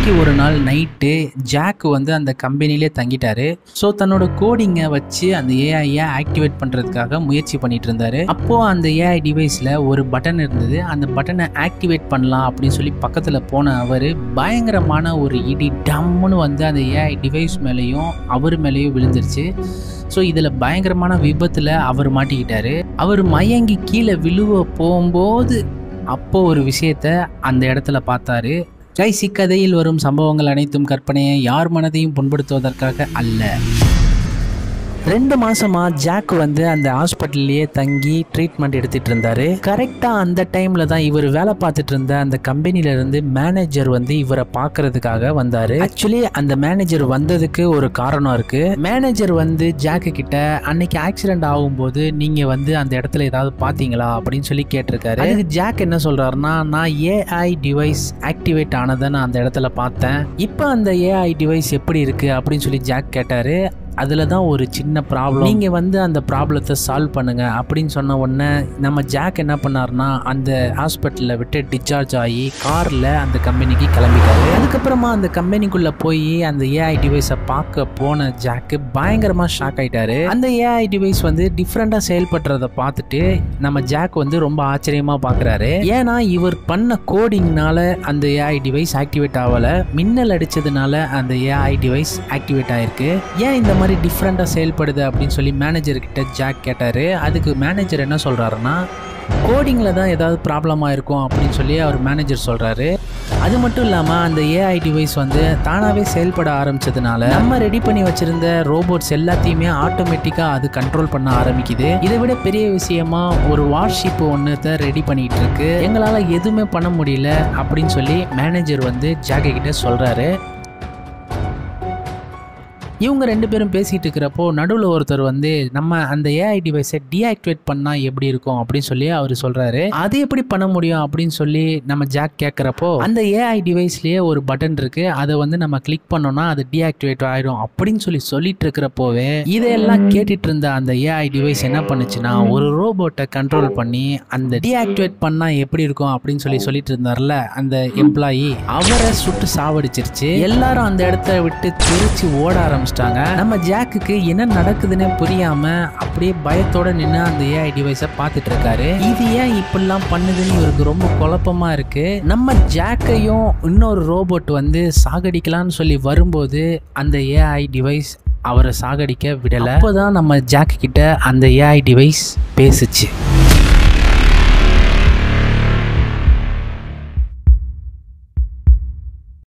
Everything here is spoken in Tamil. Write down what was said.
அன்னைக்கு ஒரு நாள் நைட்டு ஜாக் வந்து அந்த கம்பெனிலே தங்கிட்டாரு ஸோ தன்னோட கோடிங்கை வச்சு அந்த ஏஐயை ஆக்டிவேட் பண்ணுறதுக்காக முயற்சி பண்ணிட்டு இருந்தாரு அப்போ அந்த ஏஐ டிவைஸில் ஒரு பட்டன் இருந்தது அந்த பட்டனை ஆக்டிவேட் பண்ணலாம் அப்படின்னு சொல்லி பக்கத்தில் போன அவர் பயங்கரமான ஒரு இடி டம்முன்னு வந்து அந்த ஏஐ டிவைஸ் மேலேயும் அவர் மேலேயும் விழுந்துருச்சு ஸோ இதில் பயங்கரமான விபத்தில் அவர் மாட்டிக்கிட்டாரு அவர் மயங்கி கீழே விழுவ போகும்போது அப்போ ஒரு விஷயத்த அந்த இடத்துல பார்த்தாரு கைஸ் இக்கதையில் வரும் சம்பவங்கள் அனைத்தும் கற்பனையை யார் மனதையும் புண்படுத்துவதற்காக அல்ல ரெண்டு மாசமா ஜாக் வந்து அந்த ஹாஸ்பிட்டல்லையே தங்கி ட்ரீட்மெண்ட் எடுத்துட்டு இருந்தாரு கரெக்டா அந்த டைம்ல தான் இவர் வேலை பார்த்துட்டு இருந்த அந்த கம்பெனில இருந்து மேனேஜர் வந்து இவரை பார்க்கறதுக்காக வந்தாரு ஆக்சுவலி அந்த மேனேஜர் வந்ததுக்கு ஒரு காரணம் இருக்கு மேனேஜர் வந்து ஜாக்கு கிட்ட அன்னைக்கு ஆக்சிடென்ட் ஆகும்போது நீங்க வந்து அந்த இடத்துல ஏதாவது பாத்தீங்களா அப்படின்னு சொல்லி கேட்டிருக்காரு அதுக்கு ஜாக் என்ன சொல்றாருன்னா நான் ஏஐ டிவைஸ் ஆக்டிவேட் ஆனதை நான் அந்த இடத்துல பார்த்தேன் இப்போ அந்த ஏஐ டிவைஸ் எப்படி இருக்கு அப்படின்னு சொல்லி ஜாக் கேட்டாரு அதில் தான் ஒரு சின்ன ப்ராப்ளம் நீங்கள் வந்து அந்த ப்ராப்ளத்தை சால்வ் பண்ணுங்க அப்படின்னு சொன்ன உடனே நம்ம ஜாக் என்ன பண்ணார்னா அந்த ஹாஸ்பிட்டலில் விட்டு டிஸ்சார்ஜ் ஆகி காரில் அந்த கம்பெனிக்கு கிளம்பிட்டாரு அதுக்கப்புறமா அந்த கம்பெனிக்குள்ளே போய் அந்த ஏஐ டிவைஸை பார்க்க போன ஜாக்கு பயங்கரமாக ஷாக் ஆயிட்டாரு அந்த ஏஐ டிவைஸ் வந்து டிஃப்ரெண்ட்டாக செயல்படுறத பார்த்துட்டு நம்ம ஜாக் வந்து ரொம்ப ஆச்சரியமாக பார்க்குறாரு ஏன்னா இவர் பண்ண கோடிங்னால அந்த ஏஐ டிவைஸ் ஆக்டிவேட் ஆகலை மின்னல் அடிச்சதுனால அந்த ஏஐ டிவைஸ் ஆக்டிவேட் ஆயிருக்கு ஏன் இந்த மாதிரி டிஃப்ரெண்ட்டாக செயல்படுது அப்படின்னு சொல்லி மேனேஜர் கிட்ட ஜாக் கேட்டார் அதுக்கு மேனேஜர் என்ன சொல்கிறாருன்னா கோடிங்கில் தான் ஏதாவது ப்ராப்ளமாக இருக்கும் அப்படின்னு சொல்லி அவர் மேனேஜர் சொல்கிறாரு அது மட்டும் இல்லாமல் அந்த ஏஐ டிவைஸ் வந்து தானாகவே செயல்பட ஆரம்பிச்சதுனால நம்ம ரெடி பண்ணி வச்சிருந்த ரோபோட்ஸ் எல்லாத்தையுமே ஆட்டோமேட்டிக்காக அது கண்ட்ரோல் பண்ண ஆரம்பிக்குது இதை விட பெரிய விஷயமா ஒரு வார்ஷிப் ஒன்றுத்த ரெடி பண்ணிட்டு இருக்கு எங்களால் எதுவுமே பண்ண முடியல அப்படின்னு சொல்லி மேனேஜர் வந்து ஜாக்கை கிட்ட சொல்கிறாரு இவங்க ரெண்டு பேரும் பேசிகிட்டு இருக்கிறப்போ நடுவில் ஒருத்தர் வந்து நம்ம அந்த ஏஐ டிவைஸை டீஆக்டிவேட் பண்ணால் எப்படி இருக்கும் அப்படின்னு சொல்லி அவர் சொல்கிறாரு அது எப்படி பண்ண முடியும் அப்படின்னு சொல்லி நம்ம ஜாக் கேட்குறப்போ அந்த ஏஐ டிவைஸ்லேயே ஒரு பட்டன் இருக்குது அதை வந்து நம்ம கிளிக் பண்ணோம்னா அது டீஆக்டிவேட் ஆகிடும் அப்படின்னு சொல்லி சொல்லிட்டு இருக்கிறப்போவே இதையெல்லாம் கேட்டுட்டு இருந்த அந்த ஏஐ டிவைஸ் என்ன பண்ணுச்சுன்னா ஒரு ரோபோட்டை கண்ட்ரோல் பண்ணி அந்த டீஆக்டிவேட் பண்ணால் எப்படி இருக்கும் அப்படின்னு சொல்லி சொல்லிட்டு இருந்தார்ல அந்த எம்ப்ளாயி அவரை சுட்டு சாவடிச்சிருச்சு எல்லாரும் அந்த இடத்த விட்டு தெரிச்சு ஓட ஆரம்பிச்சிட்டாங்க நம்ம ஜாக்குக்கு என்ன நடக்குதுன்னு புரியாம அப்படியே பயத்தோட நின்று அந்த ஏஐ டிவைஸை பார்த்துட்டு இருக்காரு இது ஏன் இப்படிலாம் பண்ணுதுன்னு இவருக்கு ரொம்ப குழப்பமா இருக்கு நம்ம ஜாக்கையும் இன்னொரு ரோபோட் வந்து சாகடிக்கலாம்னு சொல்லி வரும்போது அந்த ஏஐ டிவைஸ் அவரை சாகடிக்க விடலை அப்போதான் நம்ம ஜாக் கிட்ட அந்த ஏஐ டிவைஸ் பேசுச்சு